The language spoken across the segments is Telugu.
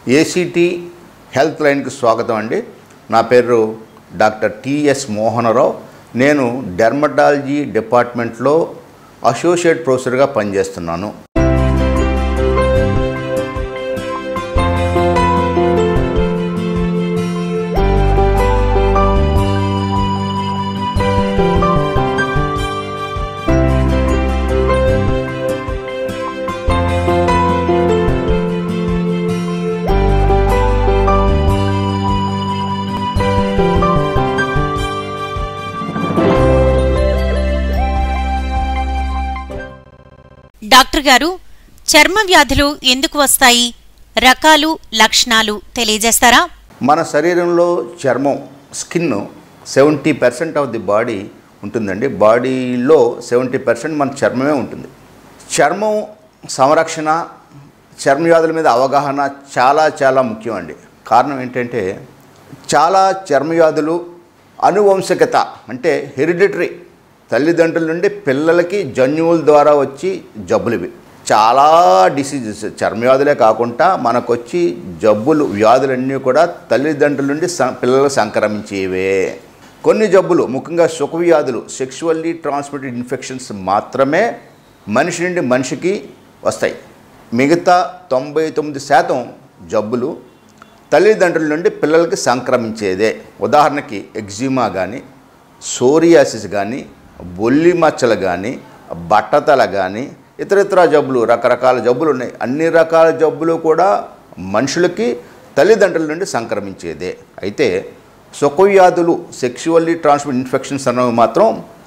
ఏసీటీ హెల్త్ లైన్కి స్వాగతం అండి నా పేరు డాక్టర్ టిఎస్ మోహనరావు నేను డెర్మటాలజీ డిపార్ట్మెంట్లో అసోసియేట్ ప్రొఫెసర్గా పనిచేస్తున్నాను డాక్టర్ గారు చర్మ వ్యాధులు ఎందుకు వస్తాయి రకాలు లక్షణాలు తెలియజేస్తారా మన శరీరంలో చర్మం skin seventy percent of the body ఉంటుందండి బాడీలో సెవెంటీ పర్సెంట్ మన చర్మమే ఉంటుంది చర్మం సంరక్షణ చర్మ వ్యాధుల మీద అవగాహన చాలా చాలా ముఖ్యం అండి కారణం ఏంటంటే చాలా చర్మ వ్యాధులు అనువంశికత అంటే హెరిడిటరీ తల్లిదండ్రుల నుండి పిల్లలకి జన్యువుల ద్వారా వచ్చి జబ్బులు ఇవి చాలా డిసీజెస్ చర్మ వ్యాధులే కాకుండా మనకొచ్చి జబ్బులు వ్యాధులన్నీ కూడా తల్లిదండ్రుల నుండి సం- పిల్లలకు సంక్రమించేవే కొన్ని జబ్బులు ముఖ్యంగా సుఖ వ్యాధులు సెక్షువల్లీ ట్రాన్స్మిటెడ్ ఇన్ఫెక్షన్స్ మాత్రమే మనిషి నుండి మనిషికి వస్తాయి మిగతా తొంభై తొమ్మిది శాతం జబ్బులు తల్లిదండ్రుల నుండి పిల్లలకి సంక్రమించేదే ఉదాహరణకి ఎగ్జిమా కానీ సోరియాసిస్ కానీ బొల్లి మచ్చలు కానీ బట్టతల కానీ ఇతరితర జబ్బులు రకరకాల జబ్బులు ఉన్నాయి అన్ని రకాల జబ్బులు కూడా మనుషులకి తల్లిదండ్రుల నుండి సంక్రమించేదే అయితే సుఖవ్యాధులు సెక్షువల్లీ ట్రాన్స్మిట్ ఇన్ఫెక్షన్స్ అనేవి మాత్రం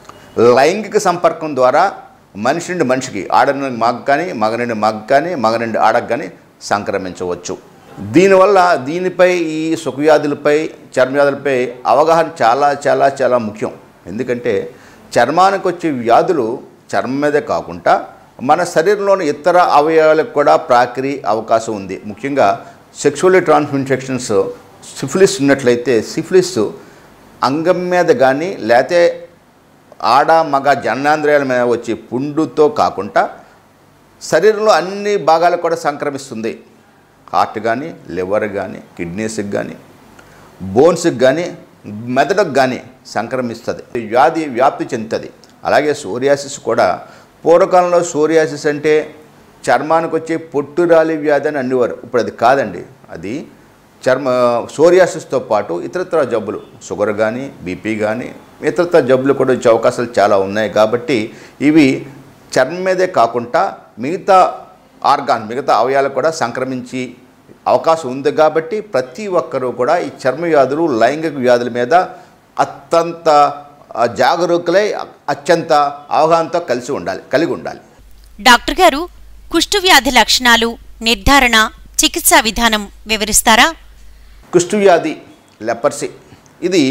లైంగిక సంపర్కం ద్వారా మనిషి నుండి మనిషికి ఆడ నుండి మగ కానీ మగ నుండి మగ కానీ మగ నుండి ఆడకు కానీ సంక్రమించవచ్చు దీనివల్ల దీనిపై ఈ సుఖవ్యాధులపై చర్మవ్యాధులపై అవగాహన చాలా చాలా చాలా ముఖ్యం ఎందుకంటే చర్మానికి వచ్చే వ్యాధులు చర్మం మీదే కాకుండా మన శరీరంలోని ఇతర అవయవాలకు కూడా ప్రాకిరి అవకాశం ఉంది ముఖ్యంగా సెక్షువల్లీ ట్రాన్స్మిట్ ఇన్ఫెక్షన్స్ సిఫిలిస్ ఉన్నట్లయితే సిఫిలిస్ అంగం మీద కానీ లేతే ఆడ మగ జననాంద్రియాల మీద వచ్చే పుండుతో కాకుండా శరీరంలో అన్ని భాగాలకు కూడా సంక్రమిస్తుంది హార్ట్ కానీ లివర్ కానీ కిడ్నీస్కి కానీ బోన్స్కి కానీ మెదడుకు కానీ సంక్రమిస్తుంది ఈ వ్యాధి వ్యాప్తి చెందుతుంది అలాగే సోరియాసిస్ కూడా పూర్వకాలంలో సోరియాసిస్ అంటే చర్మానికి వచ్చే పొట్టురాలి వ్యాధి అని అనేవారు ఇప్పుడు అది కాదండి అది చర్మ సోరియాసిస్తో పాటు ఇతరత్ర జబ్బులు షుగర్ కానీ బీపీ కానీ ఇతరత్ర జబ్బులు కూడా వచ్చే అవకాశాలు చాలా ఉన్నాయి కాబట్టి ఇవి చర్మం మీదే కాకుండా మిగతా ఆర్గాన్ మిగతా అవయాలకు కూడా సంక్రమించి అవకాశం ఉంది కాబట్టి ప్రతి ఒక్కరూ కూడా ఈ చర్మ వ్యాధులు లైంగిక వ్యాధుల మీద అత్యంత ఆ, జాగరూకులై అత్యంత అవగాహనతో కలిసి ఉండాలి కలిగి ఉండాలి డాక్టర్ గారు కుష్టు వ్యాధి లక్షణాలు నిర్ధారణ చికిత్సా విధానం వివరిస్తారా కుష్ఠవ్యాధి లెపర్సీ ఇది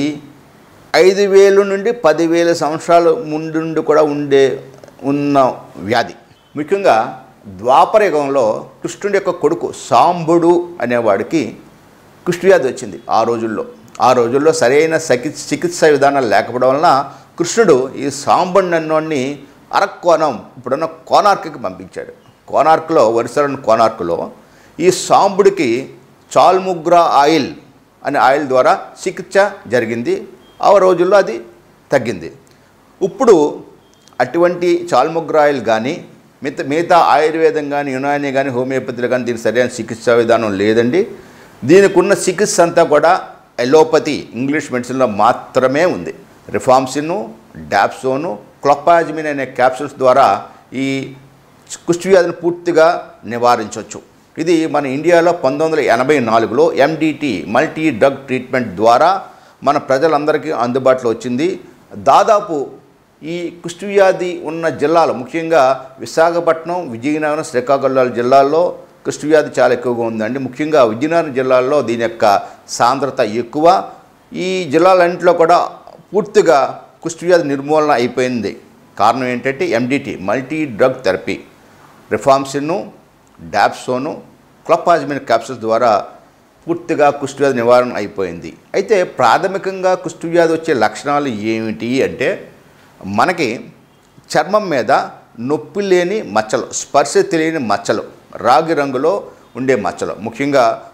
ఐదు వేలు నుండి పదివేల సంవత్సరాల ముందు నుండి కూడా ఉండే ఉన్న వ్యాధి ముఖ్యంగా ద్వాపర యుగంలో కృష్ణుడి యొక్క కొడుకు సాంబుడు అనేవాడికి కుష్ఠవ్యాధి వచ్చింది ఆ రోజుల్లో ఆ రోజుల్లో సరైన సకి చికిత్సా విధానాలు లేకపోవడం వలన కృష్ణుడు ఈ సాంబుడు నన్నోడిని అరక్కోణం ఇప్పుడున్న కోనార్క్కి పంపించాడు కోనార్క్లో వరుసలను కోనార్క్లో ఈ సాంబుడికి చాల్ముగ్రా ఆయిల్ అనే ఆయిల్ ద్వారా చికిత్స జరిగింది ఆ రోజుల్లో అది తగ్గింది ఇప్పుడు అటువంటి చాల్ముగ్రా ఆయిల్ కానీ మిగతా మిగతా ఆయుర్వేదం కానీ యునాని కానీ హోమియోపతిలో కానీ దీనికి సరైన చికిత్సా విధానం లేదండి దీనికి ఉన్న చికిత్స అంతా కూడా ఎలోపతి ఇంగ్లీష్ మెడిసిన్లో మాత్రమే ఉంది రిఫామ్సిన్ డాప్సోను క్లొపాజిమిన్ అనే క్యాప్సూల్స్ ద్వారా ఈ కుష్ఠవ్యాధిని పూర్తిగా నివారించవచ్చు ఇది మన ఇండియాలో పంతొమ్మిది వందల ఎనభై నాలుగులో ఎండిటి మల్టీ డ్రగ్ ట్రీట్మెంట్ ద్వారా మన ప్రజలందరికీ అందుబాటులో వచ్చింది దాదాపు ఈ కుష్ఠవ్యాధి ఉన్న జిల్లాలు ముఖ్యంగా విశాఖపట్నం విజయనగరం శ్రీకాకుళం జిల్లాల్లో కుష్ఠవ్యాధి చాలా ఎక్కువగా ఉందండి ముఖ్యంగా విజయనగరం జిల్లాలో దీని యొక్క సాంద్రత ఎక్కువ ఈ జిల్లాలన్నింటిలో కూడా పూర్తిగా కుష్ఠవ్యాధి నిర్మూలన అయిపోయింది కారణం ఏంటంటే MDT multi drug therapy rifampicin dapsone clofazimine capsules ద్వారా పూర్తిగా కుష్ఠవ్యాధి నివారణ అయిపోయింది అయితే ప్రాథమికంగా కుష్ఠవ్యాధి వచ్చే లక్షణాలు ఏమిటి అంటే మనకి చర్మం మీద నొప్పి లేని మచ్చలు స్పర్శ తెలియని మచ్చలు రాగి రంగులో ఉండే మచ్చలు ముఖ్యంగా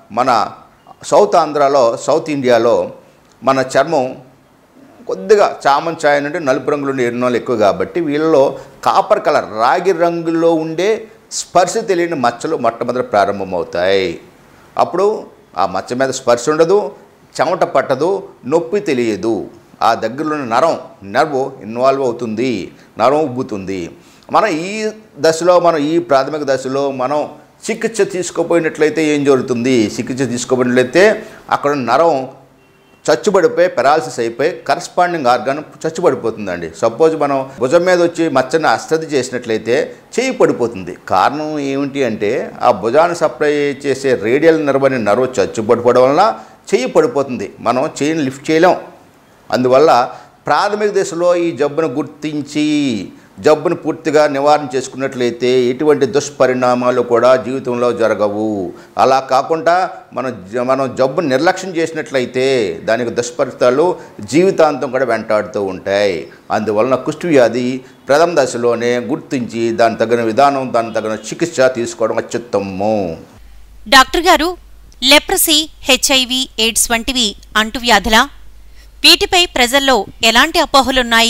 మన సౌత్ ఆంధ్రాలో సౌత్ ఇండియాలో మన చర్మం కొద్దిగా చామన్ ఛాయ నుండి నలుపు రంగులో ఉండే ఎర్రనోళ్ళు ఎక్కువ కాబట్టి వీళ్ళలో కాపర్ కలర్ రాగి రంగులో ఉండే స్పర్శ తెలియని మచ్చలు మొట్టమొదటి ప్రారంభమవుతాయి అప్పుడు ఆ మచ్చ మీద స్పర్శ ఉండదు చెమట పట్టదు నొప్పి తెలియదు ఆ దగ్గరలో ఉన్న నరం నర్వ్ ఇన్వాల్వ్ అవుతుంది నరం ఉబ్బుతుంది మనం ఈ దశలో మనం ఈ ప్రాథమిక దశలో మనం చికిత్స తీసుకోపోయినట్లయితే ఏం జరుగుతుంది చికిత్స తీసుకోపోయినట్లయితే అక్కడ నరం చచ్చుబడిపోయి పెరాలసిస్ అయిపోయి కరస్పాండింగ్ ఆర్గాన్ చచ్చుబడిపోతుందండి సపోజ్ మనం భుజం మీద వచ్చి మచ్చని అశ్రద్ధ చేసినట్లయితే చేయి పడిపోతుంది కారణం ఏమిటి అంటే ఆ భుజాన్ని సప్లై చేసే రేడియల్ నర్వ్ అనే నర్వ్ చచ్చుబడిపోవడం వలన చెయ్యి పడిపోతుంది మనం చేయిని లిఫ్ట్ చేయలేం అందువల్ల ప్రాథమిక దశలో ఈ జబ్బును గుర్తించి జబ్బును పూర్తిగా నివారణ చేసుకున్నట్లయితే ఎటువంటి దుష్పరిణామాలు కూడా జీవితంలో జరగవు అలా కాకుండా మనం జ- మనం జబ్బును నిర్లక్ష్యం చేసినట్లయితే దానికి దుష్పరితాలు జీవితాంతం కూడా వెంటాడుతూ ఉంటాయి అందువలన కుష్టి వ్యాధి ప్రథమ దశలోనే గుర్తించి దాని తగిన విధానం దాని తగిన చికిత్స తీసుకోవడం అత్యుత్తమము డాక్టర్ గారు లెప్రసీ హెచ్ఐవి ఎయిడ్స్ వంటివి అంటువ్యాధులా వీటిపై ప్రజల్లో ఎలాంటి అపోహలున్నాయి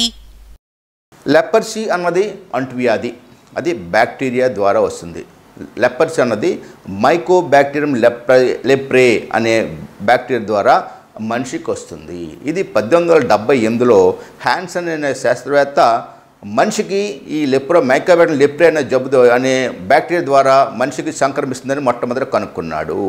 లెపర్సీ అన్నది అంటువ్యాధి అది బ్యాక్టీరియా ద్వారా వస్తుంది లెపర్సీ అన్నది మైకో బ్యాక్టీరియం లెప్ర లెప్రే అనే బ్యాక్టీరియా ద్వారా మనిషికి వస్తుంది ఇది పద్దెనిమిది వందల డెబ్బై ఎనిమిదిలో హ్యాన్సన్ అనే శాస్త్రవేత్త మనిషికి ఈ లెప్రో మైకోబ్యాక్టీరియం లెప్రే అనే జబ్బు ద్వా- అనే బ్యాక్టీరియా ద్వారా మనిషికి సంక్రమిస్తుందని మొట్టమొదట కనుక్కున్నాడు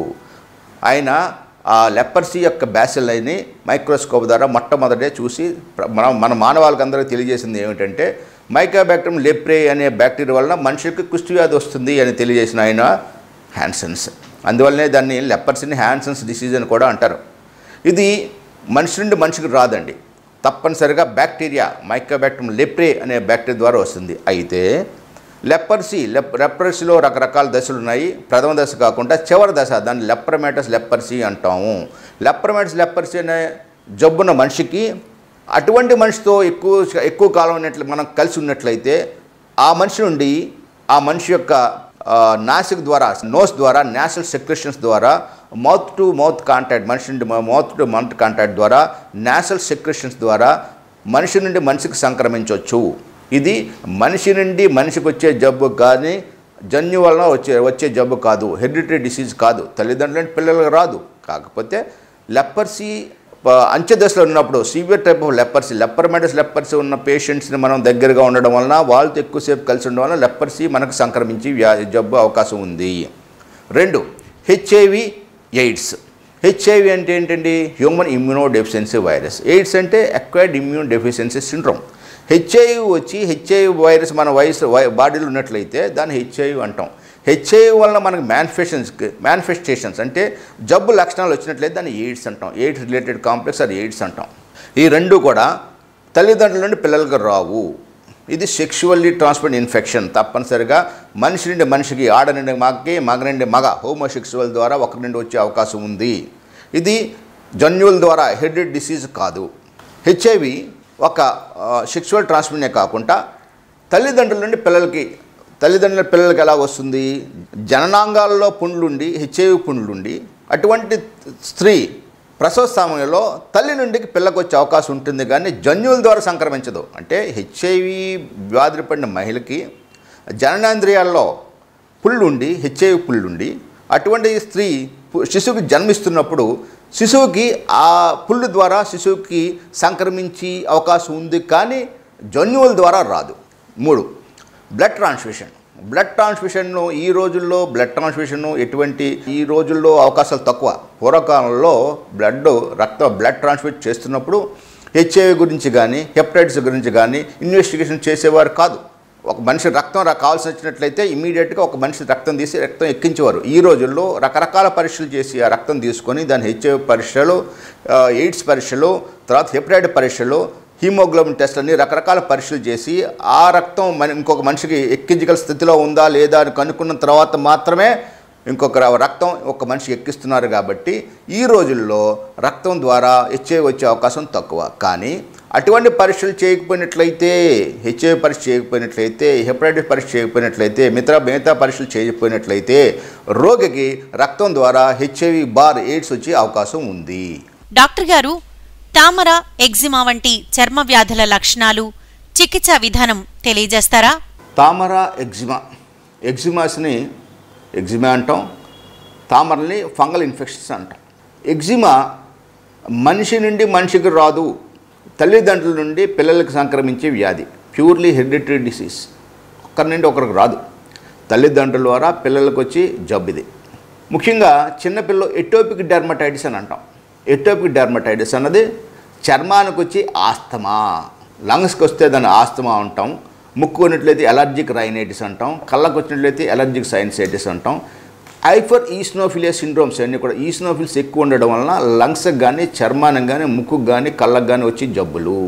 ఆయన ఆ లెపర్సీ యొక్క బ్యాసిల్ని మైక్రోస్కోప్ ద్వారా మొట్టమొదటే చూసి ప్ర- మన మన మానవాళికి అందరికీ తెలియజేసింది ఏమిటంటే మైకోబ్యాక్టీరియం లెప్రే అనే బ్యాక్టీరియా వలన మనిషికి కుష్టి వ్యాధి వస్తుంది అని తెలియజేసిన ఆయన హ్యాన్సన్స్ అందువల్లనే దాన్ని లెపర్సీని హ్యాన్సన్స్ డిసీజ్ అని కూడా అంటారు ఇది మనిషి నుండి మనిషికి రాదండి తప్పనిసరిగా బ్యాక్టీరియా మైకోబ్యాక్టీరియం లెప్రే అనే బ్యాక్టీరియా ద్వారా వస్తుంది అయితే లెపర్సీ లెప్ లెపర్సీలో రకరకాల దశలు ఉన్నాయి ప్రథమ దశ కాకుండా చివరి దశ దాన్ని లెప్రమేటస్ లెపర్సీ అంటాము లెప్రమేటస్ లెపర్సీ అనే జబ్బున్న మనిషికి అటువంటి మనిషితో ఎక్కువ ఎక్కువ కాలం ఉన్నట్లు మనం కలిసి ఉన్నట్లయితే ఆ మనిషి నుండి ఆ మనిషి యొక్క ఆ, నాసిక్ ద్వారా నోస్ ద్వారా నేషనల్ సెక్రెషన్స్ ద్వారా మౌత్ టు మౌత్ కాంటాక్ట్ మనిషి నుండి మౌత్ టు మౌత్ కాంటాక్ట్ ద్వారా నేషనల్ సెక్రెషన్స్ ద్వారా మనిషి నుండి మనిషికి సంక్రమించవచ్చు ఇది మనిషి నుండి మనిషికి వచ్చే జబ్బు కానీ జన్యు వలన వచ్చే వచ్చే జబ్బు కాదు హెరిడిటరీ డిసీజ్ కాదు తల్లిదండ్రుల నుండి పిల్లలకు రాదు కాకపోతే లెపర్సీ ప- అంచె దశలో ఉన్నప్పుడు severe type of leprosy lepromatous leprosy ఉన్న పేషెంట్స్ని మనం దగ్గరగా ఉండడం వలన వాళ్ళతో ఎక్కువసేపు కలిసి ఉండడం వలన లెపర్సీ మనకు సంక్రమించి వ్యా జబ్బు అవకాశం ఉంది రెండు హెచ్ఐవి ఎయిడ్స్ హెచ్ఐవి అంటే ఏంటండి human immuno deficiency virus AIDS అంటే acquired immune deficiency syndrome HIV వచ్చి హెచ్ఐవి వైరస్ మన వయసు వై- బాడీలో ఉన్నట్లయితే దాన్ని హెచ్ఐవి అంటాం హెచ్ఐవి వలన మనకు మ్యానిఫెస్టేషన్స్ మేనిఫెస్టేషన్స్ అంటే జబ్బు లక్షణాలు వచ్చినట్లయితే దాన్ని ఎయిడ్స్ అంటాం ఎయిడ్స్ రిలేటెడ్ కాంప్లెక్స్ అది ఎయిడ్స్ అంటాం ఈ రెండు కూడా తల్లిదండ్రుల నుండి పిల్లలకు రావు ఇది సెక్షువల్లీ ట్రాన్స్మిట్ ఇన్ఫెక్షన్ తప్పనిసరిగా మనిషి నుండి మనిషికి ఆడ నుండి మగకి మగ నుండి మగ హోమోసెక్సువల్ ద్వారా ఒకరి నుండి వచ్చే అవకాశం ఉంది ఇది జన్యువుల ద్వారా హెడెడ్ డిసీజ్ కాదు హెచ్ఐవి ఒక సెక్షువల్ ట్రాన్స్మిట్నే కాకుండా తల్లిదండ్రుల నుండి పిల్లలకి తల్లిదండ్రుల పిల్లలకి ఎలా వస్తుంది జననాంగాల్లో పుండ్లుండి హెచ్ఐవి పుండ్లుండి అటువంటి స్త్రీ ప్రసవ సమయంలో తల్లి నుండి పిల్లకు వచ్చే అవకాశం ఉంటుంది కానీ జన్యువుల ద్వారా సంక్రమించదు అంటే హెచ్ఐవి వ్యాధి పడిన మహిళకి జననేంద్రియాల్లో పుళ్ళుండి హెచ్ఐవి పుళ్ళుండి అటువంటి స్త్రీ పు- శిశువుకి జన్మిస్తున్నప్పుడు శిశువుకి ఆ పుళ్ళు ద్వారా శిశువుకి సంక్రమించి అవకాశం ఉంది కానీ జన్యువుల ద్వారా రాదు మూడు బ్లడ్ ట్రాన్స్ఫ్యూషన్ బ్లడ్ ట్రాన్స్ఫ్యూషన్ను ఈ రోజుల్లో బ్లడ్ ట్రాన్స్ఫ్యూషన్ ఎటువంటి ఈ రోజుల్లో అవకాశాలు తక్కువ పూర్వకాలంలో బ్లడ్ రక్త బ్లడ్ ట్రాన్స్ఫ్యూట్ చేస్తున్నప్పుడు హెచ్ఐవి గురించి కానీ హెపటైటిస్ గురించి కానీ ఇన్వెస్టిగేషన్ చేసేవారు కాదు ఒక మనిషి రక్తం రా- కావాల్సి వచ్చినట్లయితే ఇమీడియట్గా ఒక మనిషి రక్తం తీసి రక్తం ఎక్కించేవారు ఈ రోజుల్లో రకరకాల పరీక్షలు చేసి ఆ రక్తం తీసుకొని దాని హెచ్ఐవి పరీక్షలు ఆ, ఎయిడ్స్ పరీక్షలు తర్వాత హెపటైటిస్ పరీక్షలు హీమోగ్లోబిన్ టెస్ట్ అని రకరకాల పరీక్షలు చేసి ఆ రక్తం మన ఇంకొక మనిషికి ఎక్కించగల స్థితిలో ఉందా లేదా అని కనుక్కున్న తర్వాత మాత్రమే ఇంకొక ర- రక్తం ఒక మనిషి ఎక్కిస్తున్నారు కాబట్టి ఈ రోజుల్లో రక్తం ద్వారా హెచ్ఐవి వచ్చే అవకాశం తక్కువ కానీ అటువంటి పరీక్షలు చేయకపోయినట్లయితే హెచ్ఐవి పరీక్ష చేయకపోయినట్లయితే హెపటైటిస్ పరీక్ష చేయకపోయినట్లయితే మిగతా మిగతా పరీక్షలు చేయకపోయినట్లయితే రోగికి రక్తం ద్వారా హెచ్ఐవి బార్ ఎయిడ్స్ వచ్చే అవకాశం ఉంది డాక్టర్ గారు తామర ఎగ్జిమా వంటి చర్మ వ్యాధుల లక్షణాలు చికిత్సా విధానం తెలియజేస్తారా తామర ఎగ్జిమా ఎగ్జిమాస్ని ఎగ్జిమా అంటాం తామరని ఫంగల్ ఇన్ఫెక్షన్స్ అంటాం ఎగ్జిమా మనిషి నుండి మనిషికి రాదు తల్లిదండ్రుల నుండి పిల్లలకు సంక్రమించే వ్యాధి ప్యూర్లీ హెరిడిటరీ డిసీజ్ ఒకరి నుండి ఒకరికి రాదు తల్లిదండ్రుల ద్వారా పిల్లలకు వచ్చి జబ్బు ఇది ముఖ్యంగా చిన్నపిల్లలు ఎటోపిక్ డెర్మటైటిస్ అని అంటాం ఎటోపిక్ డెర్మటైటిస్ అన్నది చర్మానికి వచ్చి ఆస్తమా లంగ్స్కి వస్తే దాన్ని ఆస్తమా అంటాం ముక్కు ఉన్నట్లయితే ఎలర్జిక్ రైనైటిస్ అంటాం కళ్ళకు వచ్చినట్లయితే ఎలర్జిక్ సైన్సైటిస్ అంటాం ఐఫర్ ఈస్నోఫిలియా సిండ్రోమ్స్ అన్నీ కూడా ఈస్నోఫిల్స్ ఎక్కువ ఉండడం వలన లంగ్స్కి కానీ చర్మానికి కానీ ముక్కుకు కానీ కళ్ళకు కానీ వచ్చే జబ్బులు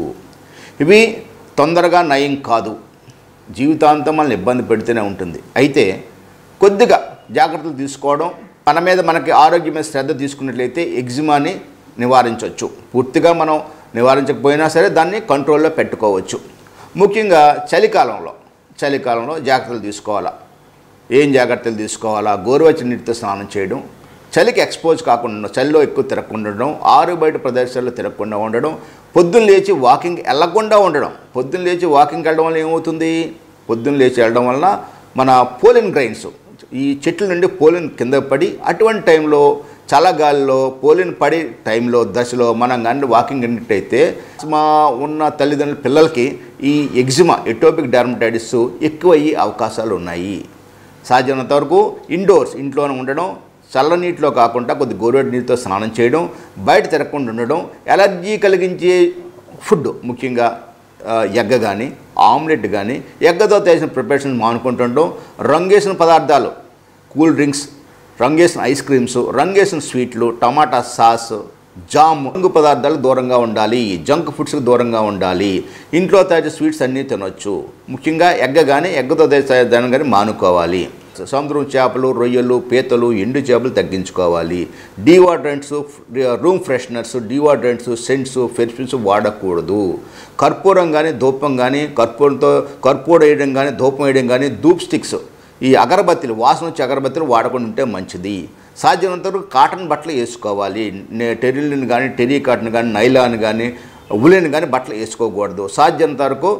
ఇవి తొందరగా నయం కాదు జీవితాంతం మనల్ని ఇబ్బంది పెడుతూనే ఉంటుంది అయితే కొద్దిగా జాగ్రత్తలు తీసుకోవడం మన మీద మనకి ఆరోగ్యం మీద శ్రద్ధ తీసుకున్నట్లయితే ఎగ్జిమాని నివారించవచ్చు పూర్తిగా మనం నివారించకపోయినా సరే దాన్ని కంట్రోల్లో పెట్టుకోవచ్చు ముఖ్యంగా చలికాలంలో చలికాలంలో జాగ్రత్తలు తీసుకోవాలా ఏం జాగ్రత్తలు తీసుకోవాలా గోరువెచ్చని నీటితో స్నానం చేయడం చలికి ఎక్స్పోజ్ కాకుండా ఉండడం చలిలో ఎక్కువ తిరగకుండా ఉండడం ఆరు బయట ప్రదేశాల్లో తిరగకుండా ఉండడం పొద్దున్న లేచి వాకింగ్ వెళ్ళకుండా ఉండడం పొద్దున్న లేచి వాకింగ్ వెళ్ళడం వల్ల ఏమవుతుంది పొద్దున్న లేచి వెళ్ళడం వలన మన పోలిన్ గ్రైన్స్ ఈ చెట్ల నుండి పోలిన్ కింద పడి అటువంటి టైంలో చల్లగాలిలో పోలిన్ పడి టైంలో దశలో మనం కానీ వాకింగ్ వెళ్ళినట్టయితే మా ఉన్న తల్లిదండ్రుల పిల్లలకి ఈ ఎగ్జిమా ఎటోపిక్ డర్మటైటిస్ ఎక్కువ అయ్యే అవకాశాలు ఉన్నాయి సాధ్యమైనంత వరకు ఇండోర్స్ ఇంట్లోనే ఉండడం చల్లనీటిలో కాకుండా కొద్ది గోరువెట్టి నీటితో స్నానం చేయడం బయట తిరగకుండా ఉండడం ఎలర్జీ కలిగించే ఫుడ్ ముఖ్యంగా ఆ, ఎగ్గ కానీ ఆమ్లెట్ కానీ ఎగ్గతో చేసిన ప్రిపరేషన్ మానుకుంటుండడం రంగేసిన పదార్థాలు కూల్ డ్రింక్స్ రంగేసిన ఐస్ క్రీమ్స్ రంగేసిన స్వీట్లు టమాటా సాస్ జామ్ రంగు పదార్థాలకు దూరంగా ఉండాలి జంక్ ఫుడ్స్కి దూరంగా ఉండాలి ఇంట్లో తయారు స్వీట్స్ అన్నీ తినొచ్చు ముఖ్యంగా ఎగ్గ కానీ ఎగ్గతో తయారు కానీ మానుకోవాలి సముద్రం చేపలు రొయ్యలు పీతలు ఎండు చేపలు తగ్గించుకోవాలి deodorants room fresheners deodorants scents perfumes వాడకూడదు కర్పూరం కానీ ధూపం కానీ కర్పూరంతో కర్పూరం వేయడం కానీ ధూపం వేయడం కానీ ధూప్ స్టిక్స్ ఈ అగరబత్తీలు వాసన వచ్చే అగరబత్తీలు వాడకుండా ఉంటే మంచిది సాధ్యమైనంత వరకు కాటన్ బట్టలు వేసుకోవాలి నే- టెరిలిన్ కానీ టెరీ కాటన్ కానీ నైలాన్ కానీ ఉలెన్ కానీ బట్టలు వేసుకోకూడదు సాధ్యమైనంత వరకు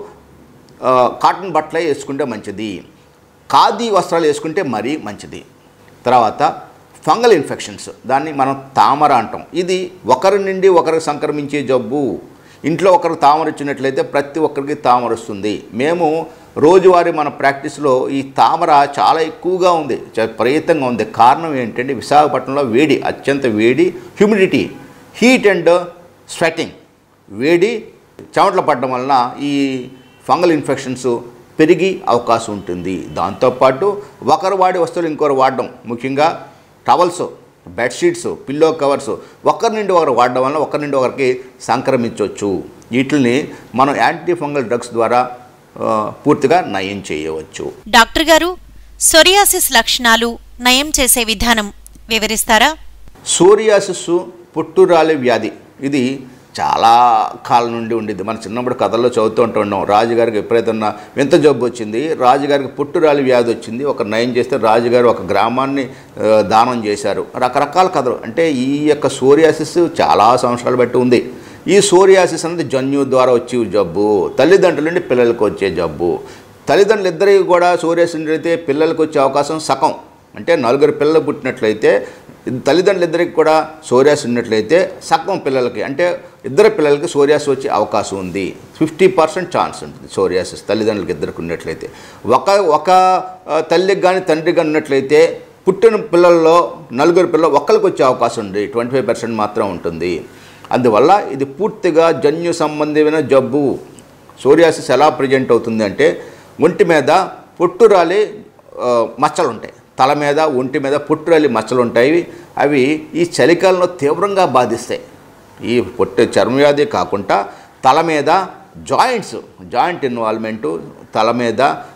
ఆ, కాటన్ బట్టలే వేసుకుంటే మంచిది ఖాదీ వస్త్రాలు వేసుకుంటే మరీ మంచిది తర్వాత ఫంగల్ ఇన్ఫెక్షన్స్ దాన్ని మనం తామర అంటాం ఇది ఒకరి నుండి ఒకరికి సంక్రమించే జబ్బు ఇంట్లో ఒకరు తామర వచ్చినట్లయితే ప్రతి ఒక్కరికి తామర వస్తుంది మేము రోజువారీ మన ప్రాక్టీస్లో ఈ తామర చాలా ఎక్కువగా ఉంది చాలా విపరీతంగా ఉంది కారణం ఏంటంటే విశాఖపట్నంలో వేడి అత్యంత వేడి హ్యూమిడిటీ హీట్ అండ్ స్వెటింగ్ వేడి చెమటలు పడడం వలన ఈ ఫంగల్ ఇన్ఫెక్షన్స్ పెరిగి అవకాశం ఉంటుంది దాంతోపాటు ఒకరు వాడే వస్తువులు ఇంకొకరు వాడడం ముఖ్యంగా టవల్స్ బెడ్షీట్స్ పిల్లో కవర్స్ ఒకరి నుండి ఒకరు వాడడం వల్ల ఒకరి నుండి ఒకరికి సంక్రమించవచ్చు వీటిని మనం యాంటీ ఫంగల్ డ్రగ్స్ ద్వారా ఆ, పూర్తిగా నయం చేయవచ్చు డాక్టర్ గారు సొరియాసిస్ లక్షణాలు నయం చేసే విధానం వివరిస్తారా సోరియాసిస్ పుట్టురాలి వ్యాధి ఇది చాలా కాలం నుండి ఉండేది మన చిన్నప్పుడు కథల్లో చదువుతూ ఉంటూ ఉన్నాం రాజుగారికి ఎప్పుడైతే వింత జబ్బు వచ్చింది రాజుగారికి పుట్టురాలి వ్యాధి వచ్చింది ఒక నయం చేస్తే రాజుగారు ఒక గ్రామాన్ని ఆ, దానం చేశారు రకరకాల కథలు అంటే ఈ యొక్క సోరియాసిస్ చాలా సంవత్సరాలు బట్టి ఉంది ఈ సోరియాసిస్ అనేది జన్యు ద్వారా వచ్చే జబ్బు తల్లిదండ్రుల నుండి పిల్లలకు వచ్చే జబ్బు తల్లిదండ్రులు ఇద్దరికి కూడా సోరియాసిస్ అయితే పిల్లలకు వచ్చే అవకాశం సగం అంటే నలుగురు పిల్లలు పుట్టినట్లయితే తల్లిదండ్రులు ఇద్దరికి కూడా సోరియాస్ ఉన్నట్లయితే సగం పిల్లలకి అంటే ఇద్దరు పిల్లలకి సోరియాస్ వచ్చే అవకాశం ఉంది ఫిఫ్టీ పర్సెంట్ ఛాన్స్ ఉంటుంది సోరియాసిస్ తల్లిదండ్రులకి ఇద్దరికి ఉన్నట్లయితే ఒక ఒక ఆ, తల్లికి కానీ తండ్రికి కానీ ఉన్నట్లయితే పుట్టిన పిల్లల్లో నలుగురు పిల్లలు ఒక్కరికి వచ్చే అవకాశం ఉంది ట్వంటీ ఫైవ్ పర్సెంట్ మాత్రం ఉంటుంది అందువల్ల ఇది పూర్తిగా జన్యు సంబంధమైన జబ్బు సోరియాసిస్ ఎలా ప్రజెంట్ అవుతుంది అంటే ఒంటి మీద పొట్టురాలి ఆ, మచ్చలు ఉంటాయి తల మీద ఒంటి మీద పొట్టురాలి మచ్చలు ఉంటాయి అవి ఈ చలికాలంలో తీవ్రంగా బాధిస్తాయి ఈ పొట్టు చర్మవ్యాధి కాకుండా తల మీద జాయింట్స్ జాయింట్ ఇన్వాల్వ్మెంటు తల మీద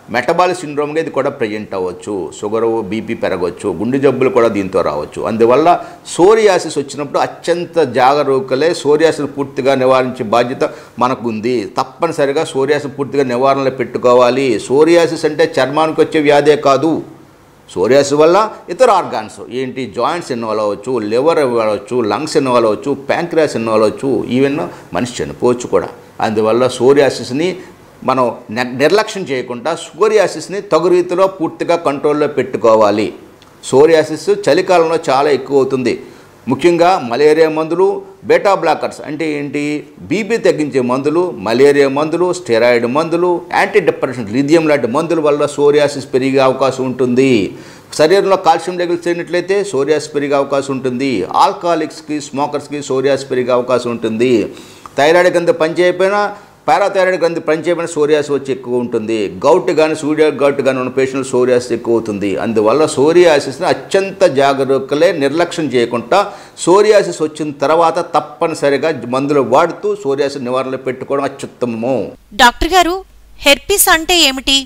మెటబాలిక్ సిండ్రోమ్గా ఇది కూడా ప్రజెంట్ అవ్వచ్చు షుగర్ బీపీ పెరగవచ్చు గుండె జబ్బులు కూడా దీంతో రావచ్చు అందువల్ల సోరియాసిస్ వచ్చినప్పుడు అత్యంత జాగరూకలే సోరియాసిస్ పూర్తిగా నివారించే బాధ్యత మనకు ఉంది తప్పనిసరిగా సోరియాసిస్ పూర్తిగా నివారణలో పెట్టుకోవాలి సోరియాసిస్ అంటే చర్మానికి వచ్చే వ్యాధే కాదు సోరియాసిస్ వల్ల ఇతర ఆర్గాన్స్ ఏంటి జాయింట్స్ ఇన్వాల్వ్ అవ్వచ్చు లివర్ ఇన్వాల్వ్ అవ్వచ్చు లంగ్స్ ఇన్వాల్వ్ అవ్వచ్చు ప్యాంక్రియాస్ ఇన్వాల్వ్ అవ్వచ్చు ఈవెన్ మనిషి చనిపోవచ్చు కూడా అందువల్ల సోరియాసిస్ని మనం ని- నిర్లక్ష్యం చేయకుండా సోరియాసిస్ని తగు రీతిలో పూర్తిగా కంట్రోల్లో పెట్టుకోవాలి సోరియాసిస్ చలికాలంలో చాలా ఎక్కువ అవుతుంది ముఖ్యంగా మలేరియా మందులు బేటా బ్లాకర్స్ అంటే ఏంటి బీపీ తగ్గించే మందులు మలేరియా మందులు స్టెరాయిడ్ మందులు యాంటీ డిప్రెషన్ లిథియం లాంటి మందుల వల్ల సోరియాసిస్ పెరిగే అవకాశం ఉంటుంది శరీరంలో కాల్షియం లెవెల్స్ చేయనట్లయితే సోరియాసిస్ పెరిగే అవకాశం ఉంటుంది ఆల్కహాలిక్స్కి స్మోకర్స్కి సోరియాసిస్ పెరిగే అవకాశం ఉంటుంది థైరాయిడ్ కింద పనిచేయకపోయినా పారాథైరాయిడ్ గ్రంథి పనిచేయబడిన సోరియాసిస్ వచ్చి ఎక్కువ ఉంటుంది గౌట్ కానీ సూర్య గౌట్ కానీ ఉన్న పేషెంట్లు సోరియాసిస్ ఎక్కువ అవుతుంది అందువల్ల సోరియాసిస్ని అత్యంత జాగరూకలే నిర్లక్ష్యం చేయకుండా సోరియాసిస్ వచ్చిన తర్వాత తప్పనిసరిగా మందులు వాడుతూ సోరియాసిస్ నివారణలో పెట్టుకోవడం అత్యుత్తమము డాక్టర్ గారు హెర్పిస్ అంటే ఏమిటి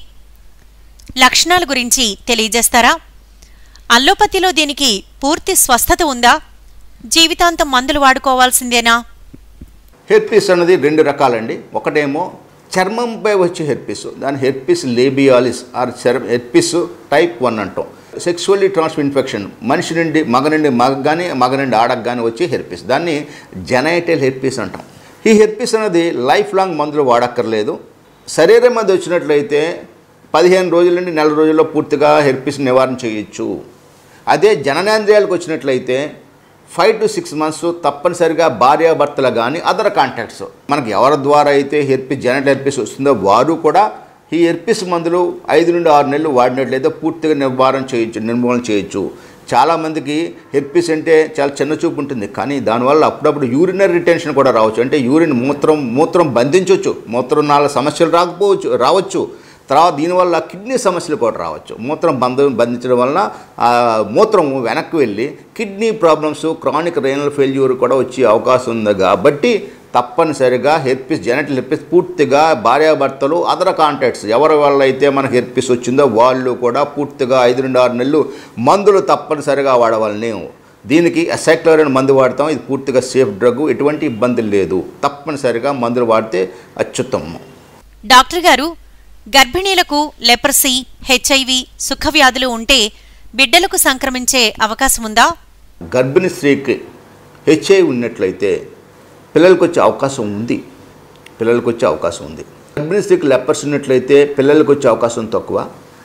లక్షణాల గురించి తెలియజేస్తారా అల్లోపతిలో దీనికి పూర్తి స్వస్థత ఉందా జీవితాంతం మందులు వాడుకోవాల్సిందేనా హెర్పిస్ అన్నది రెండు రకాలండి ఒకటేమో చర్మంపై వచ్చే హెర్పిస్ దాని హెర్పిస్ లేబియాలిస్ ఆర్ చర్మ హెర్పిస్ టైప్ వన్ అంటాం సెక్సువల్లీ ట్రాన్స్ఫర్ ఇన్ఫెక్షన్ మనిషి నుండి మగ నుండి మగ కానీ మగ నుండి ఆడకు కానీ వచ్చే హెర్పిస్ దాన్ని జెనైటల్ హెర్పిస్ అంటాం ఈ హెర్పిస్ అనేది లైఫ్ లాంగ్ మందులు వాడక్కర్లేదు శరీరం మీద వచ్చినట్లయితే పదిహేను రోజుల నుండి నెల రోజుల్లో పూర్తిగా హెర్పిస్ నివారణ చేయొచ్చు అదే జననేంద్రియాలకు వచ్చినట్లయితే ఫైవ్ టు సిక్స్ మంత్స్ తప్పనిసరిగా భార్యాభర్తలు కానీ అదర్ కాంటాక్ట్స్ మనకి ఎవరి ద్వారా అయితే హెర్పిస్ జనరల్ హెర్పిస్ వస్తుందో వారు కూడా ఈ హెర్పిస్ మందులు ఐదు నుండి ఆరు నెలలు వాడినట్లయితే పూర్తిగా నివారణ చేయొచ్చు నిర్మూలన చేయొచ్చు చాలామందికి హెర్పిస్ అంటే చాలా చిన్న చూపు ఉంటుంది కానీ దానివల్ల అప్పుడప్పుడు యూరినరీ రిటెన్షన్ కూడా రావచ్చు అంటే యూరిన్ మూత్రం మూత్రం బంధించవచ్చు మూత్రం నాలుగు సమస్యలు రాకపోవచ్చు రావచ్చు తర్వాత దీనివల్ల కిడ్నీ సమస్యలు కూడా రావచ్చు మూత్రం బంధం బంధించడం వలన ఆ మూత్రం వెనక్కి వెళ్ళి kidney problems chronic renal failure కూడా వచ్చే అవకాశం ఉంది కాబట్టి తప్పనిసరిగా హెర్పిస్ జెనెటిక్ హెర్పిస్ పూర్తిగా భార్యాభర్తలు అదర్ కాంటాక్ట్స్ ఎవరి వల్ల అయితే మనకు హెర్పిస్ వచ్చిందో వాళ్ళు కూడా పూర్తిగా ఐదు నుండి ఆరు నెలలు మందులు తప్పనిసరిగా వాడవాలని దీనికి అసైక్లోరైన్ మందు వాడతాం ఇది పూర్తిగా సేఫ్ డ్రగ్ ఎటువంటి ఇబ్బంది లేదు తప్పనిసరిగా మందులు వాడితే అత్యుత్తమం డాక్టర్ గారు గర్భిణీలకు లెప్రసీ హెచ్ఐవి సుఖవ్యాధులు ఉంటే బిడ్డలకు సంక్రమించే అవకాశముందా గర్భిణీ స్త్రీకి హెచ్ఐ ఉన్నట్లయితే పిల్లలకు వచ్చే అవకాశం ఉంది పిల్లలకు వచ్చే అవకాశం ఉంది గర్భిణీ స్త్రీకి లెప్పర్స్ ఉన్నట్లయితే పిల్లలకు వచ్చే అవకాశం తక్కువ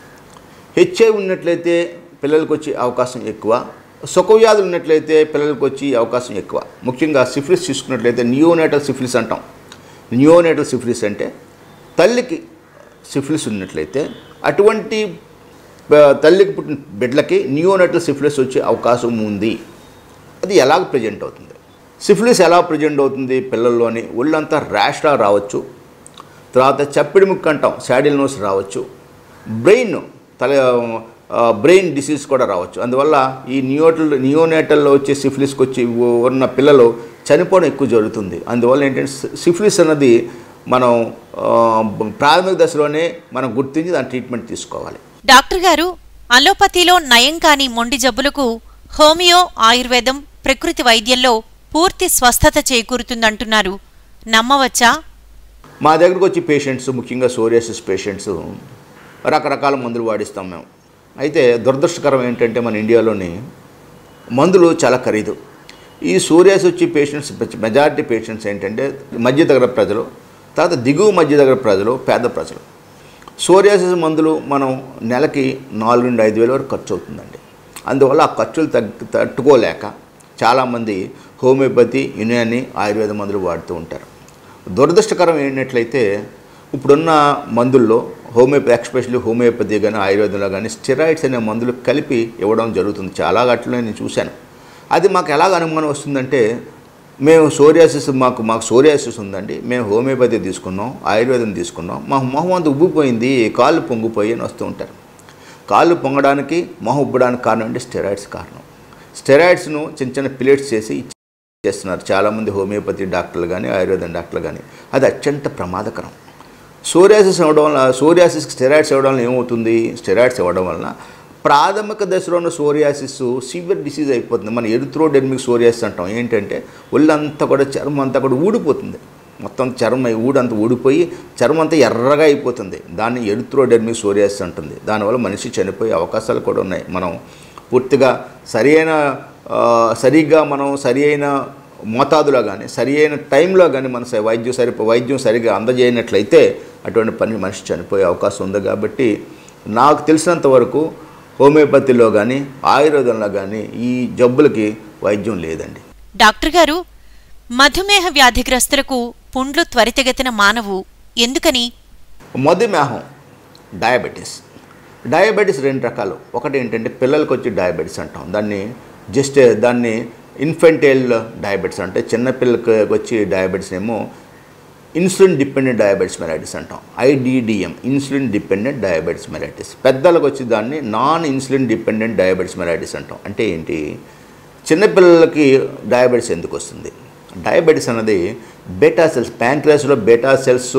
హెచ్ఐ ఉన్నట్లయితే పిల్లలకు వచ్చే అవకాశం ఎక్కువ సుఖవ్యాధులు ఉన్నట్లయితే పిల్లలకు వచ్చే అవకాశం ఎక్కువ ముఖ్యంగా సిఫిలిస్ తీసుకున్నట్లయితే నియోనేటల్ సిఫిలిస్ అంటాం నియోనేటల్ సిఫిలిస్ అంటే తల్లికి సిఫిలిస్ ఉన్నట్లయితే అటువంటి ఆ, తల్లికి పుట్టిన బిడ్డలకి నియోనటల్ సిఫిలిస్ వచ్చే అవకాశం ఉంది అది ఎలాగ ప్రజెంట్ అవుతుంది సిఫిలిస్ ఎలా ప్రజెంట్ అవుతుంది పిల్లల్లోని ఒళ్ళంతా ర్యాష్లా రావచ్చు తర్వాత చప్పిడి ముక్కు అంటాం శాడిల్ నోస్ రావచ్చు బ్రెయిన్ తల ఆ, బ్రెయిన్ డిసీజ్ కూడా రావచ్చు అందువల్ల ఈ నియోటల్ నియోనేటల్లో వచ్చే సిఫిలిస్కి వచ్చి ఉన్న పిల్లలు చనిపోవడం ఎక్కువ జరుగుతుంది అందువల్ల ఏంటంటే సి- సిఫిలిస్ అన్నది మనం ఆ, ప్రాథమిక దశలోనే మనం గుర్తించి దాని ట్రీట్మెంట్ తీసుకోవాలి డాక్టర్ గారు అలోపతిలో నయం కాని మొండి జబ్బులకు హోమియో ఆయుర్వేదం ప్రకృతి వైద్యంలో పూర్తి స్వస్థత చేకూరుతుందంటున్నారు నమ్మవచ్చా మా దగ్గరకు వచ్చి పేషెంట్స్ ముఖ్యంగా సోరియాసిస్ పేషెంట్స్ రకరకాల మందులు వాడిస్తాం మేము అయితే దురదృష్టకరం ఏంటంటే మన ఇండియాలోని మందులు చాలా ఖరీదు ఈ సోరియాసిస్ వచ్చి పేషెంట్స్ మెజారిటీ పేషెంట్స్ ఏంటంటే మధ్యతరగతి ప్రజలు తర్వాత దిగువ మధ్యతరగతి ప్రజలు పేద ప్రజలు సోరియాసిస్ మందులు మనం నెలకి నాలుగు నుండి ఐదు వేల వరకు ఖర్చు అవుతుందండి అందువల్ల ఆ ఖర్చులు తగ్గి తట్టుకోలేక చాలామంది హోమియోపతి యునాని ఆయుర్వేద మందులు వాడుతూ ఉంటారు దురదృష్టకరం ఏంటట్లయితే ఇప్పుడున్న మందుల్లో హోమియోపతి ఎక్స్పెషల్లీ హోమియోపతి కానీ ఆయుర్వేదంలో కానీ స్టెరాయిడ్స్ అనే మందులు కలిపి ఇవ్వడం జరుగుతుంది చాలా గట్లలో నేను చూశాను అది మాకు ఎలాగ అనుమానం వస్తుందంటే మేము సోరియాసిస్ మాకు మాకు సోరియాసిస్ ఉందండి మేము హోమియోపతి తీసుకున్నాం ఆయుర్వేదం తీసుకున్నాం మాకు మొహం అంతా ఉబ్బిపోయింది కాళ్ళు పొంగిపోయి అని వస్తూ ఉంటారు కాళ్ళు పొంగడానికి మొహం ఉబ్బడానికి కారణం అంటే స్టెరాయిడ్స్ కారణం స్టెరాయిడ్స్ను చిన్న చిన్న పిలేట్స్ చేసి చేస్తున్నారు చాలామంది హోమియోపతి డాక్టర్లు కానీ ఆయుర్వేదం డాక్టర్లు కానీ అది అత్యంత ప్రమాదకరం సోరియాసిస్ ఇవ్వడం వల్ల సోరియాసిస్ స్టెరాయిడ్స్ ఇవ్వడం వల్ల ఏమవుతుంది స్టెరాయిడ్స్ ఇవ్వడం వలన ప్రాథమిక దశలో ఉన్న సోరియాసిస్ సివియర్ డిసీజ్ అయిపోతుంది మన ఎరిథ్రోడెర్మిక్ సోరియాసిస్ అంటాం ఏంటంటే ఒళ్ళంతా కూడా చర్మం అంతా కూడా ఊడిపోతుంది మొత్తం చర్మం ఊడంతా ఊడిపోయి చర్మం అంతా ఎర్రగా అయిపోతుంది దాన్ని ఎరిథ్రోడెర్మిక్ సోరియాసిస్ అంటుంది దానివల్ల మనిషి చనిపోయే అవకాశాలు కూడా ఉన్నాయి మనం పూర్తిగా సరి అయిన ఆ, సరిగ్గా మనం సరి అయిన మోతాదులో కానీ సరి అయిన టైంలో కానీ మన స- వైద్యం సరి వైద్యం సరిగ్గా అందజేయనట్లయితే అటువంటి పని మనిషి చనిపోయే అవకాశం ఉంది కాబట్టి నాకు తెలిసినంత వరకు హోమియోపతిలో కానీ ఆయుర్వేదంలో కానీ ఈ జబ్బులకి వైద్యం లేదండి డాక్టర్ గారు మధుమేహ వ్యాధిగ్రస్తులకు పుండ్లు త్వరితగతిన మానవు ఎందుకని మధుమేహం డయాబెటీస్ డయాబెటీస్ రెండు రకాలు ఒకటి ఏంటంటే పిల్లలకు వచ్చి డయాబెటీస్ అంటాం దాన్ని జస్ట్ దాన్ని ఇన్ఫెంటైల్ డయాబెటీస్ అంటే చిన్నపిల్లకి వచ్చి డయాబెటీస్ ఏమో ఇన్సులిన్ డిపెండెంట్ డయాబెటీస్ మెలైటిస్ అంటాం IDDM insulin dependent diabetes mellitus పెద్దలకు వచ్చి దాన్ని non insulin dependent diabetes mellitus అంటాం అంటే ఏంటి చిన్నపిల్లలకి డయాబెటీస్ ఎందుకు వస్తుంది డయాబెటీస్ అన్నది బేటా సెల్స్ ప్యాంక్రియాస్లో బేటా సెల్స్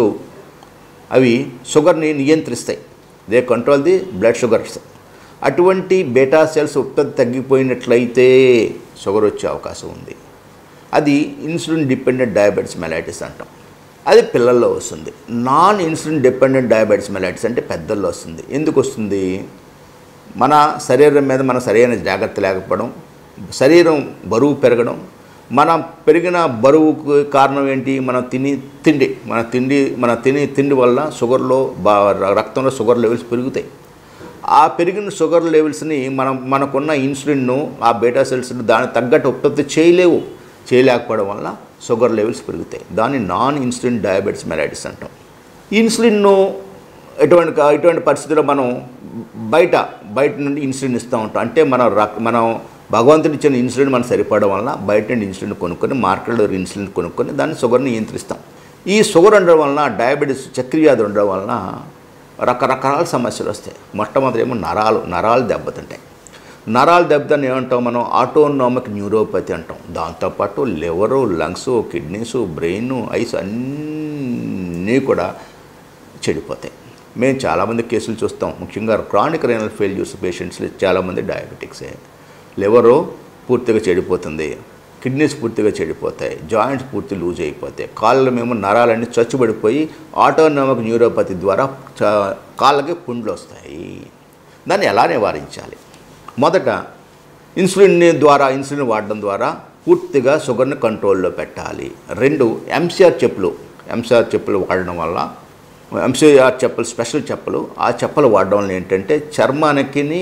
అవి షుగర్ని నియంత్రిస్తాయి they control the blood sugars అటువంటి బేటా సెల్స్ ఉత్పత్తి తగ్గిపోయినట్లయితే షుగర్ వచ్చే అవకాశం ఉంది అది ఇన్సులిన్ డిపెండెంట్ డయాబెటీస్ మెలైటిస్ అంటాం అది పిల్లల్లో వస్తుంది non insulin dependent diabetes mellitus అంటే పెద్దల్లో వస్తుంది ఎందుకు వస్తుంది మన శరీరం మీద మన సరైన జాగ్రత్త లేకపోవడం శరీరం బరువు పెరగడం మన పెరిగిన బరువుకు కారణం ఏంటి మనం తిని తిండి మన తిండి మన తిని తిండి వల్ల షుగర్లో బా రక్తంలో షుగర్ లెవెల్స్ పెరుగుతాయి ఆ పెరిగిన షుగర్ లెవెల్స్ని మనం మనకున్న ఇన్సులిన్ను ఆ బీటా సెల్స్ దానికి తగ్గట్టు ఉత్పత్తి చేయలేవు చేయలేకపోవడం వల్ల షుగర్ లెవెల్స్ పెరుగుతాయి దాన్ని నాన్ ఇన్సులిన్ డయాబెటీస్ మెలైటిస్ అంటాం ఇన్సులిన్ను ఎటువంటి కా- ఇటువంటి పరిస్థితుల్లో మనం బయట బయట నుండి ఇన్సులిన్ ఇస్తూ ఉంటాం అంటే మనం రక్ మనం భగవంతుడి ఇచ్చిన ఇన్సులిన్ మనం సరిపడడం వల్ల బయట నుండి ఇన్సులిన్ కొనుక్కొని మార్కెట్లో ఇన్సులిన్ కొనుక్కొని దాన్ని షుగర్ని నియంత్రిస్తాం ఈ షుగర్ ఉండడం వలన డయాబెటీస్ చక్రవ్యాధి ఉండడం వలన రకరకాల సమస్యలు వస్తాయి మొట్టమొదటి ఏమో నరాలు నరాలు దెబ్బతింటాయి నరాలు దెబ్బతిని ఏమంటాం మనం ఆటోనామిక్ న్యూరోపతి అంటాం దాంతోపాటు liver lungs kidneys brain eyes అన్నీ కూడా చెడిపోతాయి మేము చాలామంది కేసులు చూస్తాం ముఖ్యంగా క్రానిక్ రైనల్ ఫెయిల్యూర్స్ పేషెంట్స్ చాలామంది డయాబెటిక్సే లివరు పూర్తిగా చెడిపోతుంది కిడ్నీస్ పూర్తిగా చెడిపోతాయి జాయింట్స్ పూర్తి లూజ్ అయిపోతాయి కాళ్ళలో మేము నరాలన్నీ చచ్చుబడిపోయి ఆటోనామిక్ న్యూరోపతి ద్వారా చ- కాళ్ళకి పుండ్లు వస్తాయి దాన్ని ఎలా నివారించాలి మొదట ఇన్సులిన్ ద్వారా ఇన్సులిన్ వాడడం ద్వారా పూర్తిగా షుగర్ని కంట్రోల్లో పెట్టాలి రెండు ఎంసీఆర్ చెప్పులు ఎంసీఆర్ చెప్పులు వాడడం వల్ల ఎంసీఆర్ చెప్పులు స్పెషల్ చెప్పులు ఆ చెప్పులు వాడడం వల్ల ఏంటంటే చర్మానికి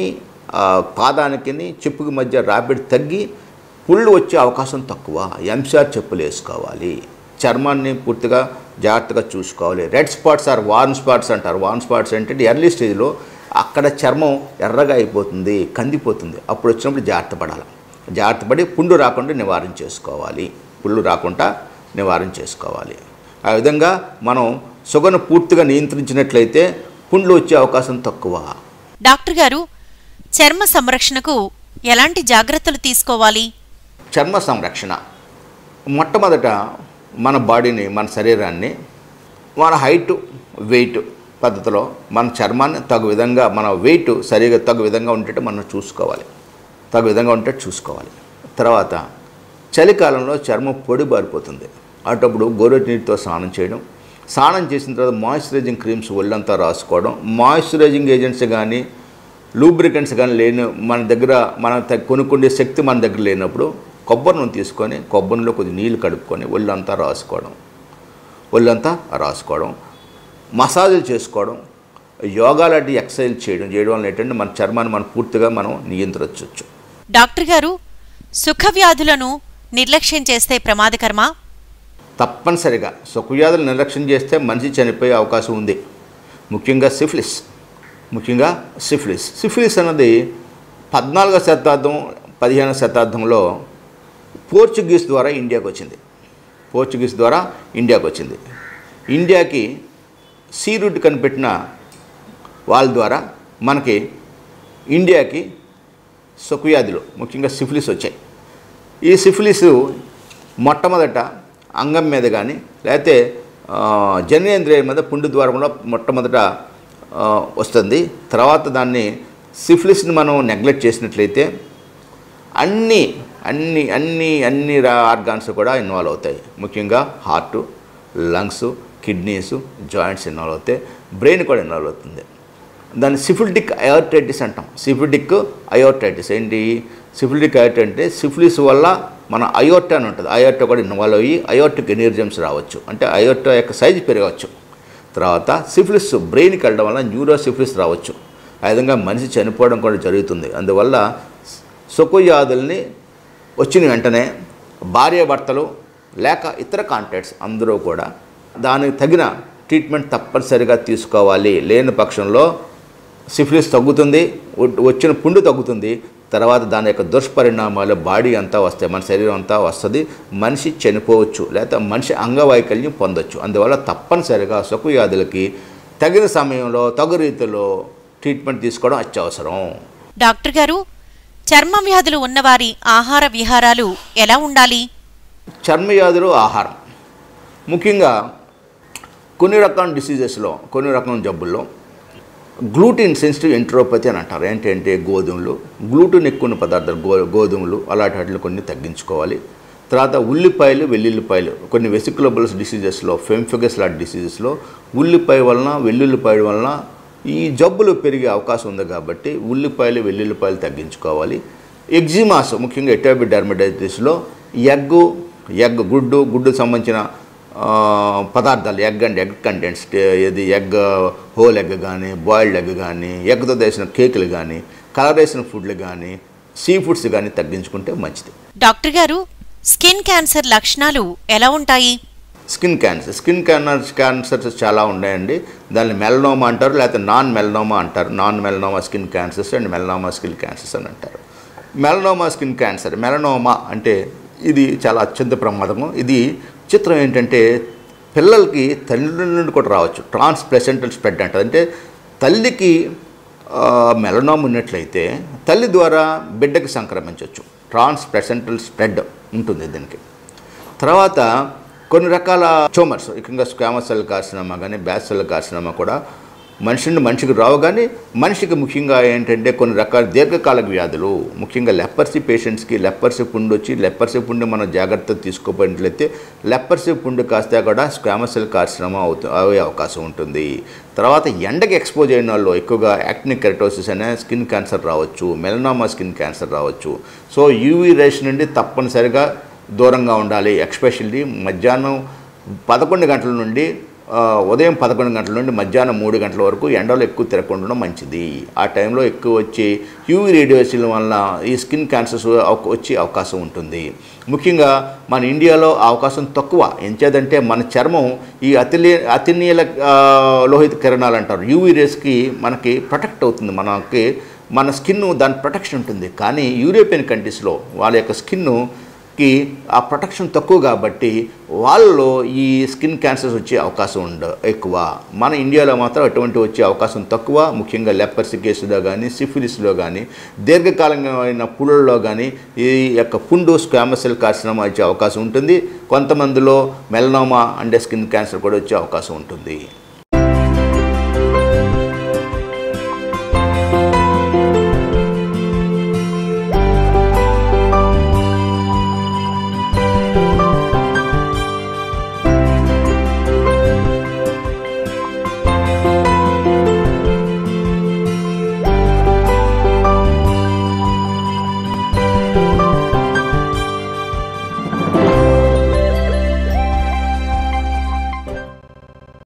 పాదానికి చెప్పుకి మధ్య ర్యాపిడ్ తగ్గి పుళ్ళు వచ్చే అవకాశం తక్కువ ఎంసీఆర్ చెప్పులు వేసుకోవాలి చర్మాన్ని పూర్తిగా జాగ్రత్తగా చూసుకోవాలి red spots or warn spots అంటారు వార్న్ స్పాట్స్ ఏంటంటే ఎర్లీ స్టేజ్లో అక్కడ చర్మం ఎర్రగా అయిపోతుంది కందిపోతుంది అప్పుడు వచ్చినప్పుడు జాగ్రత్త పడాలి జాగ్రత్త పడి పుండు రాకుండా నివారణ చేసుకోవాలి పుళ్ళు రాకుండా నివారణ చేసుకోవాలి ఆ విధంగా మనం షుగర్ను పూర్తిగా నియంత్రించినట్లయితే పుండ్లు వచ్చే అవకాశం తక్కువ డాక్టర్ గారు చర్మ సంరక్షణకు ఎలాంటి జాగ్రత్తలు తీసుకోవాలి చర్మ సంరక్షణ మొట్టమొదట మన బాడీని మన శరీరాన్ని మన హైట్ వెయిట్ పద్ధతిలో మన చర్మాన్ని తగు విధంగా మన వెయిట్ సరిగా తగు విధంగా ఉండేట్టు మనం చూసుకోవాలి తగు విధంగా ఉండేట్టు చూసుకోవాలి తర్వాత చలికాలంలో చర్మం పొడి బారిపోతుంది అటప్పుడు గోరెటి నీటితో స్నానం చేయడం స్నానం చేసిన తర్వాత మాయిశ్చరైజింగ్ క్రీమ్స్ ఒళ్ళంతా రాసుకోవడం మాయిశ్చరైజింగ్ ఏజెంట్స్ కానీ లూబ్రికెంట్స్ కానీ లేని మన దగ్గర మన త- కొనుక్కుండే శక్తి మన దగ్గర లేనప్పుడు కొబ్బరి నూనె తీసుకొని కొబ్బరి నూనెలో కొద్ది నీళ్ళు కడుక్కొని ఒళ్ళంతా రాసుకోవడం ఒళ్ళంతా రాసుకోవడం మసాజులు చేసుకోవడం యోగా లాంటి ఎక్సర్సైజ్ చేయడం చేయడం వల్ల ఏంటంటే మన చర్మాన్ని మనం పూర్తిగా మనం నియంత్రించవచ్చు డాక్టర్ గారు సుఖ వ్యాధులను నిర్లక్ష్యం చేస్తే ప్రమాదకరమా తప్పనిసరిగా సుఖవ్యాధులు నిర్లక్ష్యం చేస్తే మనిషి చనిపోయే అవకాశం ఉంది ముఖ్యంగా సిఫిలిస్ ముఖ్యంగా సిఫిలిస్ సిఫిలిస్ అన్నది పద్నాలుగో శతాబ్దం పదిహేనవ శతాబ్దంలో పోర్చుగీస్ ద్వారా ఇండియాకి వచ్చింది పోర్చుగీస్ ద్వారా ఇండియాకి వచ్చింది ఇండియాకి సీ రూట్ కనిపెట్టిన వాళ్ళ ద్వారా మనకి ఇండియాకి సుఖవ్యాధులు ముఖ్యంగా సిఫిలిస్ వచ్చాయి ఈ సిఫిలిస్ మొట్టమొదట అంగం మీద కానీ లేకపోతే ఆ, జననేంద్రియం మీద పుండు ద్వారంలో మొట్టమొదట ఆ, వస్తుంది తర్వాత దాన్ని సిఫిలిస్ని మనం నెగ్లెక్ట్ చేసినట్లయితే అన్ని అన్ని అన్ని అన్ని ఆర్గాన్స్ కూడా ఇన్వాల్వ్ అవుతాయి ముఖ్యంగా heart lungs kidneys joints involve అవుతాయి బ్రెయిన్ కూడా ఇన్వాల్వ్ అవుతుంది దాన్ని సిఫిలిటిక్ అయోర్టైటిస్ అంటాం సిఫిలిటిక్ అయోర్టైటిస్ ఏంటి సిఫిలిటిక్ అయోర్టైటిస్ అంటే సిఫిలిస్ వల్ల మన అయోర్టా అని ఉంటుంది అయోర్టా కూడా ఇన్వాల్వ్ అయ్యి అయోర్టిక్ ఎనర్జమ్స్ రావచ్చు అంటే అయోర్టా యొక్క సైజు పెరగవచ్చు తర్వాత సిఫిలిస్ బ్రెయిన్కి వెళ్ళడం వల్ల న్యూరో సిఫిలిస్ రావచ్చు ఆ విధంగా మనిషి చనిపోవడం కూడా జరుగుతుంది అందువల్ల సుఖవ్యాధుల్ని వచ్చిన వెంటనే భార్యాభర్తలు లేక ఇతర కాంటాక్ట్స్ అందరూ కూడా దానికి తగిన ట్రీట్మెంట్ తప్పనిసరిగా తీసుకోవాలి లేని పక్షంలో సిఫిలిస్ తగ్గుతుంది వ- వచ్చిన పుండు తగ్గుతుంది తర్వాత దాని యొక్క దుష్పరిణామాలు బాడీ అంతా వస్తాయి మన శరీరం అంతా వస్తుంది మనిషి చనిపోవచ్చు లేకపోతే మనిషి అంగవైకల్యం పొందొచ్చు అందువల్ల తప్పనిసరిగా సుఖవ్యాధులకి తగిన సమయంలో తగు రీతిలో ట్రీట్మెంట్ తీసుకోవడం అత్యవసరం డాక్టర్ గారు చర్మ వ్యాధులు ఉన్నవారి ఆహార విహారాలు ఎలా ఉండాలి చర్మవ్యాధులు ఆహారం ముఖ్యంగా కొన్ని రకాల డిసీజెస్లో కొన్ని రకాల జబ్బుల్లో గ్లూటిన్ సెన్సిటివ్ ఎంట్రోపతి అని అంటారు ఏంటంటే గోధుమలు గ్లూటిన్ ఎక్కువ ఉన్న పదార్థాలు గో గోధుమలు అలాంటి వాటిని కొన్ని తగ్గించుకోవాలి తర్వాత ఉల్లిపాయలు వెల్లుల్లిపాయలు కొన్ని వెసికులబుల్స్ డిసీజెస్లో ఫెంఫిగస్ లాంటి డిసీజెస్లో ఉల్లిపాయ వలన వెల్లుల్లిపాయ వలన ఈ జబ్బులు పెరిగే అవకాశం ఉంది కాబట్టి ఉల్లిపాయలు వెల్లుల్లిపాయలు తగ్గించుకోవాలి ఎగ్జిమాస్ ముఖ్యంగా ఎటోబి డర్మటైటిస్లో ఎగ్గు ఎగ్ గుడ్డు గుడ్డు సంబంధించిన ఆ, పదార్థాలు ఎగ్ అండ్ ఎగ్ కంటెంట్స్ ఇది ఎగ్ హోల్ ఎగ్ కానీ బాయిల్డ్ ఎగ్ కానీ ఎగ్తో చేసిన కేకులు కానీ కలర్ వేసిన ఫుడ్లు కానీ సీ ఫుడ్స్ కానీ తగ్గించుకుంటే మంచిది డాక్టర్ గారు స్కిన్ క్యాన్సర్ లక్షణాలు ఎలా ఉంటాయి skin cancer skin cancer cancers చాలా ఉన్నాయండి దాన్ని మెలనోమా అంటారు లేకపోతే నాన్ మెలనోమా అంటారు non melanoma skin cancers and melanoma skin cancers అని అంటారు మెలనోమా స్కిన్ క్యాన్సర్ మెలనోమా అంటే ఇది చాలా అత్యంత ప్రమాదము ఇది చిత్రం ఏంటంటే పిల్లలకి తల్లి నుండి కూడా రావచ్చు ట్రాన్స్ ప్లెసెంటల్ స్ప్రెడ్ అంటారు అంటే తల్లికి మెలనోమ్ ఉన్నట్లయితే తల్లి ద్వారా బిడ్డకి సంక్రమించవచ్చు ట్రాన్స్ ప్లెసెంటల్ స్ప్రెడ్ ఉంటుంది దీనికి తర్వాత కొన్ని రకాల ట్యూమర్స్ ముఖ్యంగా స్క్వామస్ సెల్ కార్సినమా కానీ బ్యాస్ సెల్ కార్సినమా కూడా మనిషి నుండి మనిషికి రావు కానీ మనిషికి ముఖ్యంగా ఏంటంటే కొన్ని రకాల దీర్ఘకాలిక వ్యాధులు ముఖ్యంగా లెప్పర్సీ పేషెంట్స్కి లెప్పర్సీ పుండు వచ్చి లెప్పర్సీ పుండు మనం జాగ్రత్త తీసుకోపోయినట్లయితే లెప్పర్సీ పుండు కాస్త కూడా స్క్వామస్ సెల్ కార్సినమా అవుతు అయ్యే అవకాశం ఉంటుంది తర్వాత ఎండకి ఎక్స్పోజ్ అయిన వాళ్ళు ఎక్కువగా యాక్టినిక్ కెరటోసిస్ అనే స్కిన్ క్యాన్సర్ రావచ్చు మెలనామా స్కిన్ క్యాన్సర్ రావచ్చు సో యూవీ రేస్ నుండి తప్పనిసరిగా దూరంగా ఉండాలి ఎక్స్పెషల్లీ మధ్యాహ్నం పదకొండు గంటల నుండి ఆ, ఉదయం పదకొండు గంటల నుండి మధ్యాహ్నం మూడు గంటల వరకు ఎండలో ఎక్కువ తిరగకుండా ఉండడం మంచిది ఆ టైంలో ఎక్కువ వచ్చి యూవీ రేడియేషన్ వల్ల ఈ స్కిన్ క్యాన్సర్స్ అవ- వచ్చే అవకాశం ఉంటుంది ముఖ్యంగా మన ఇండియాలో ఆ అవకాశం తక్కువ ఎంచేదంటే మన చర్మం ఈ అతిలే అతినీల ఆ, లోహిత కిరణాలు అంటారు యూవీ రేస్కి మనకి ప్రొటెక్ట్ అవుతుంది మనకి మన స్కిన్ దాని ప్రొటెక్షన్ ఉంటుంది కానీ యూరోపియన్ కంట్రీస్లో వాళ్ళ యొక్క స్కిన్ను కి ఆ ప్రొటెక్షన్ తక్కువ కాబట్టి వాళ్ళలో ఈ స్కిన్ క్యాన్సర్స్ వచ్చే అవకాశం ఉండ ఎక్కువ మన ఇండియాలో మాత్రం అటువంటి వచ్చే అవకాశం తక్కువ ముఖ్యంగా లెపర్సీ కేసులో కానీ సిఫిలిస్లో కానీ దీర్ఘకాలికమైన పుళ్ళల్లో కానీ ఈ యొక్క పుండు స్క్వామసెల్ కార్సినమా వచ్చే అవకాశం ఉంటుంది కొంతమందిలో మెలనోమా అంటే స్కిన్ క్యాన్సర్ కూడా వచ్చే అవకాశం ఉంటుంది